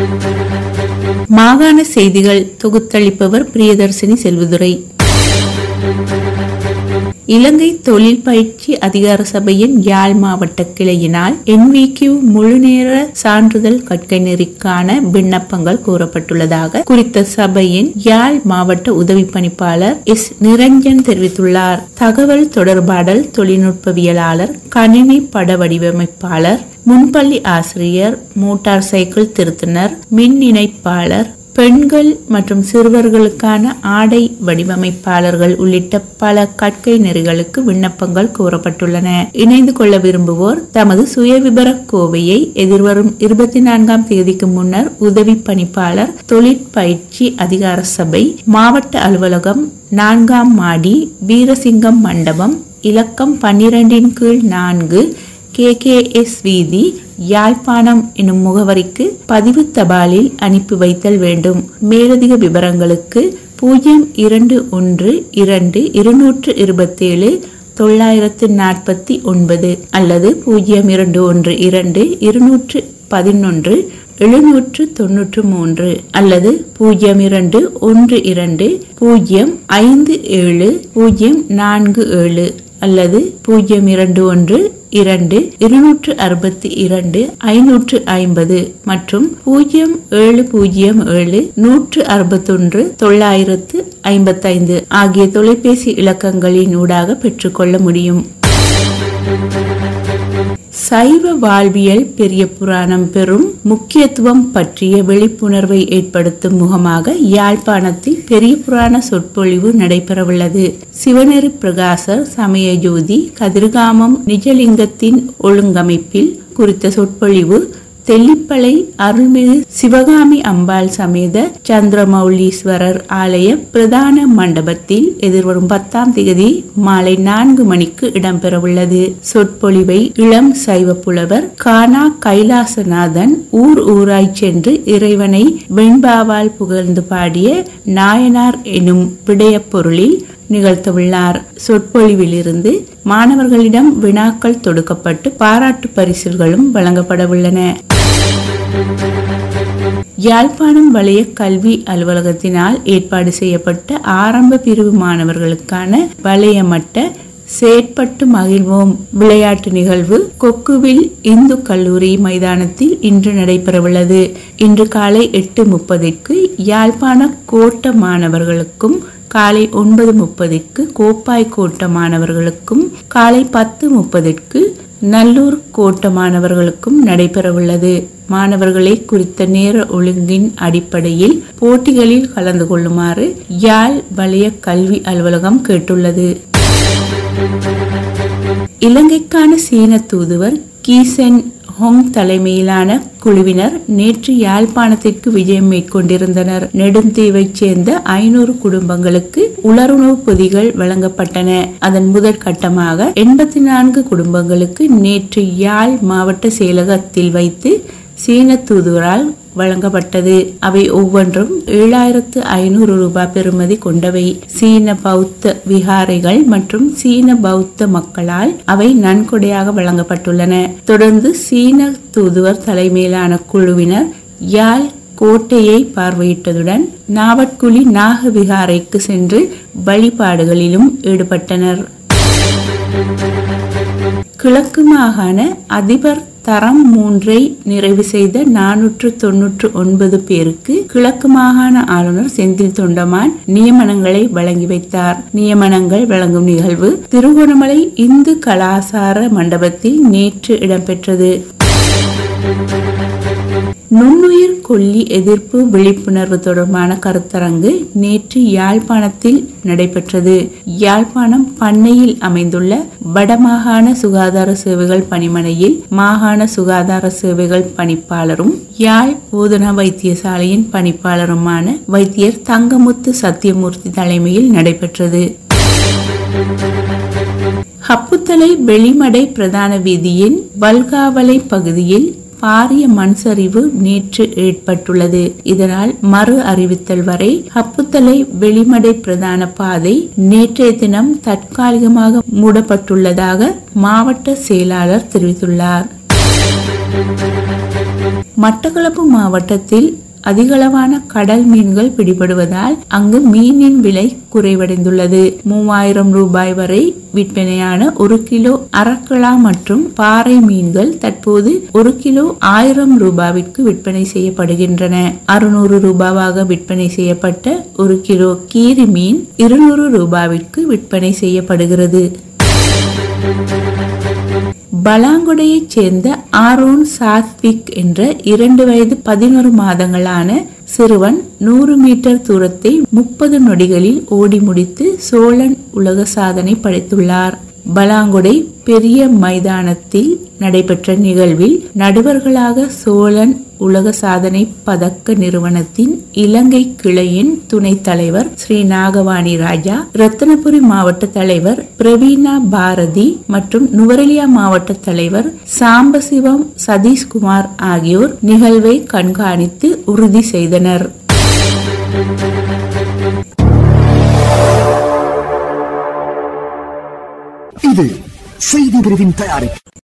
மாகாண செய்திகள் தொகுத்தளிப்பவர் பிரியதர்சினி செல்வதுரை இலங்கை தொழில் பயிற்சி அதிகார சபையின் யாழ் மாவட்ட கிளையினால் என்விக்யூ முழுநேர சான்றிதழ் கற்கை நெறிக்கான விண்ணப்பங்கள் கோரப்பட்டுள்ளதாக குறித்த சபையின் யாழ் மாவட்ட உதவி பணிப்பாளர் எஸ் நிரஞ்சன் தெரிவித்துள்ளார் தகவல் தொடர்பாடல் தொழில்நுட்பவியலாளர் கணினி பட வடிவமைப்பாளர் முன்பள்ளி ஆசிரியர் மோட்டார் சைக்கிள் திருத்துனர் மின் இணைப்பாளர் பெண்கள் மற்றும் சிறுவர்களுக்கான ஆடை வடிவமைப்பாளர்கள் உள்ளிட்ட பல கற்கை நெறிகளுக்கு விண்ணப்பங்கள் கோரப்பட்டுள்ளன இணைந்து கொள்ள விரும்புவோர் தமது சுயவிபர கோவையை எதிர்வரும் இருபத்தி நான்காம் தேதிக்கு முன்னர் உதவி பணிப்பாளர் தொழிற்பயிற்சி அதிகார சபை மாவட்ட அலுவலகம் நான்காம் மாடி வீரசிங்கம் மண்டபம் இலக்கம் பன்னிரண்டின் கீழ் நான்கு கேகேஎஸ் வீதி யாழ்ப்பாணம் எனும் முகவரிக்கு பதிவு தபாலில் அனுப்பி வைத்தல் வேண்டும் மேலதிக விவரங்களுக்கு பூஜ்ஜியம் இரண்டு ஒன்று இரண்டு இருநூற்று இருபத்தேழு தொள்ளாயிரத்து நாற்பத்தி ஒன்பது அல்லது பூஜ்ஜியம் இரண்டு ஒன்று இரண்டு இருநூற்று பதினொன்று எழுநூற்று தொன்னூற்று மூன்று அல்லது பூஜ்ஜியம் இரண்டு ஒன்று இரண்டு பூஜ்ஜியம் ஐந்து ஏழு பூஜ்ஜியம் நான்கு ஏழு அல்லது பூஜ்ஜியம் இரண்டு ஒன்று இரண்டு இருநூற்று அறுபத்தி இரண்டு ஐநூற்று ஐம்பது மற்றும் பூஜ்ஜியம் ஏழு பூஜ்ஜியம் ஏழு நூற்று அறுபத்தொன்று தொள்ளாயிரத்து ஐம்பத்தைந்து ஆகிய தொலைபேசி இலக்கங்களின் ஊடாக பெற்றுக்கொள்ள முடியும் சைவ வாழ்வியல் பெரிய புராணம் பெறும் முக்கியத்துவம் பற்றிய விழிப்புணர்வை ஏற்படுத்தும் முகமாக யாழ்ப்பாணத்தில் பெரிய புராண சொற்பொழிவு நடைபெறவுள்ளது சிவநெறி பிரகாசர் சமய ஜோதி கதிர்காமம் நிஜலிங்கத்தின் ஒழுங்கமைப்பில் குறித்த சொற்பொழிவு தெல்லிப்பளை அருள்மிகு சிவகாமி அம்பாள் சமேத சந்திரமௌலீஸ்வரர் ஆலய பிரதான மண்டபத்தில் எதிர்வரும் பத்தாம் தேதி மாலை நான்கு மணிக்கு இடம்பெறவுள்ளது சொற்பொழிவை இளம் சைவ புலவர் கானா கைலாசநாதன் ஊர் ஊராய் சென்று இறைவனை வெண்பாவால் புகழ்ந்து பாடிய நாயனார் எனும் விடயப் பொருளில் நிகழ்த்தவுள்ளார் சொற்பொழிவிலிருந்து மாணவர்களிடம் வினாக்கள் தொடுக்கப்பட்டு பாராட்டு பரிசில்களும் வழங்கப்படவுள்ளன யாழ்ப்பாணம் வலய கல்வி அலுவலகத்தினால் ஏற்பாடு செய்யப்பட்ட ஆரம்ப பிரிவு மாணவர்களுக்கான வலய மட்ட செயற்பட்டு மகிழ்வோம் விளையாட்டு நிகழ்வு கொக்குவில் இந்து கல்லூரி மைதானத்தில் இன்று நடைபெறவுள்ளது இன்று காலை எட்டு முப்பதிற்கு யாழ்ப்பாண கோட்ட மாணவர்களுக்கும் காலை ஒன்பது முப்பதுக்கு கோப்பாய் கோட்ட மாணவர்களுக்கும் காலை பத்து முப்பதுக்கு நல்லூர் கோட்ட மாணவர்களுக்கும் நடைபெறவுள்ளது மாணவர்களை குறித்த நேர ஒழுங்கின் அடிப்படையில் போட்டிகளில் கலந்து கொள்ளுமாறு யாழ் வலய கல்வி அலுவலகம் கேட்டுள்ளது இலங்கைக்கான சீன தூதுவர் கீசென் ஹொங் தலைமையிலான குழுவினர் நேற்று யாழ்ப்பாணத்திற்கு விஜயம் மேற்கொண்டிருந்தனர் நெடுந்தீவைச் சேர்ந்த ஐநூறு குடும்பங்களுக்கு உலருணவு பொதிகள் வழங்கப்பட்டன அதன் முதற் கட்டமாக எண்பத்தி நான்கு குடும்பங்களுக்கு நேற்று யாழ் மாவட்ட செயலகத்தில் வைத்து சீன தூதுவரால் வழங்கப்பட்டது அவை ஒவ்வொன்றும் ஏழாயிரத்து ஐநூறு ரூபாய் பெறுமதி கொண்டவை சீன பௌத்த விகாரைகள் மற்றும் சீன பௌத்த மக்களால் அவை நன்கொடையாக வழங்கப்பட்டுள்ளன தொடர்ந்து சீன தூதுவர் தலைமையிலான குழுவினர் யாழ் கோட்டையை பார்வையிட்டதுடன் நாவட்குழி நாக விகாரைக்கு சென்று வழிபாடுகளிலும் ஈடுபட்டனர் கிழக்கு மாகாண அதிபர் தரம் மூன்றை நிறைவு செய்த நானூற்று தொன்னூற்று ஒன்பது பேருக்கு கிழக்கு மாகாண ஆளுநர் செந்தில் தொண்டமான் நியமனங்களை வழங்கி வைத்தார் நியமனங்கள் வழங்கும் நிகழ்வு திருகோணமலை இந்து கலாசார மண்டபத்தில் நேற்று இடம்பெற்றது நுண்ணுயிர் கொல்லி எதிர்ப்பு விழிப்புணர்வு தொடர்பான கருத்தரங்கு நேற்று யாழ்ப்பாணத்தில் நடைபெற்றது யாழ்ப்பாணம் பண்ணையில் அமைந்துள்ள வடமாகாண சுகாதார சேவைகள் பணிமனையில் மாகாண சுகாதார சேவைகள் பணிப்பாளரும் யாழ் போதனா வைத்தியசாலையின் பணிப்பாளருமான வைத்தியர் தங்கமுத்து சத்தியமூர்த்தி தலைமையில் நடைபெற்றது ஹப்புத்தலை வெளிமடை பிரதான வீதியின் வல்காவலை பகுதியில் பாரிய மண் சரிவு நேற்று ஏற்பட்டுள்ளது இதனால் மறு அறிவித்தல் வரை ஹப்புத்தலை வெளிமடை பிரதான பாதை நேற்றைய தினம் தற்காலிகமாக மூடப்பட்டுள்ளதாக மாவட்ட செயலாளர் தெரிவித்துள்ளார் மட்டக்களப்பு மாவட்டத்தில் அதிகளவான கடல் மீன்கள் பிடிபடுவதால் அங்கு மீனின் விலை குறைவடைந்துள்ளது மூவாயிரம் ரூபாய் வரை விற்பனையான ஒரு கிலோ அரக்கலா மற்றும் பாறை மீன்கள் தற்போது ஒரு கிலோ ஆயிரம் ரூபாவிற்கு விற்பனை செய்யப்படுகின்றன அறுநூறு ரூபாவாக விற்பனை செய்யப்பட்ட ஒரு கிலோ கீரி மீன் இருநூறு ரூபாவிற்கு விற்பனை செய்யப்படுகிறது பலாங்குடையைச் சேர்ந்த ஆரோன் சாத்விக் என்ற இரண்டு வயது பதினோரு மாதங்களான சிறுவன் நூறு மீட்டர் தூரத்தை முப்பது நொடிகளில் ஓடி முடித்து சோழன் உலக சாதனை படைத்துள்ளார் பலாங்குடை பெரிய மைதானத்தில் நடைபெற்ற நிகழ்வில் நடுவர்களாக சோழன் உலக சாதனை பதக்க நிறுவனத்தின் இலங்கை கிளையின் துணைத் தலைவர் ஸ்ரீ நாகவாணி ராஜா ரத்தனபுரி மாவட்ட தலைவர் பிரவீனா பாரதி மற்றும் நுவரெலியா மாவட்ட தலைவர் சாம்பசிவம் சதீஷ்குமார் ஆகியோர் நிகழ்வை கண்காணித்து உறுதி செய்தனர் இது செய்தி பிரிவின் தயாரிப்பு